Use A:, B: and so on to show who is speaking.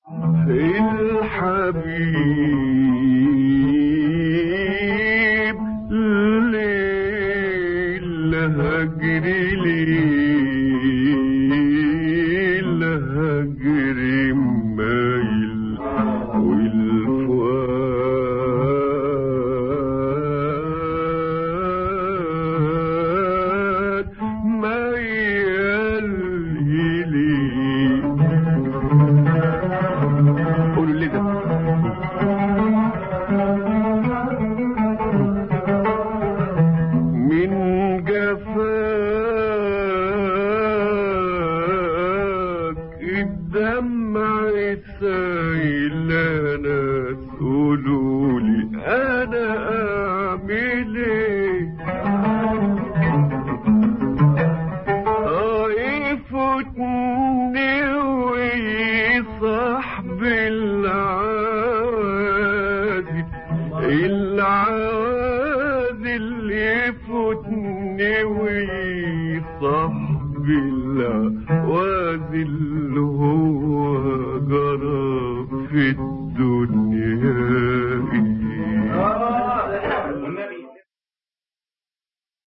A: الحبيب ليل هجري ليل هجري مايل والفؤاد ميال إليه قولوا لي ده من جفاك الدمع سايل انا تقولوا لي انا اعمل ايه يفوتني ويصاحب العادي العادل يفوتني ويصاحب العادي اللي هو جرى في الدنيا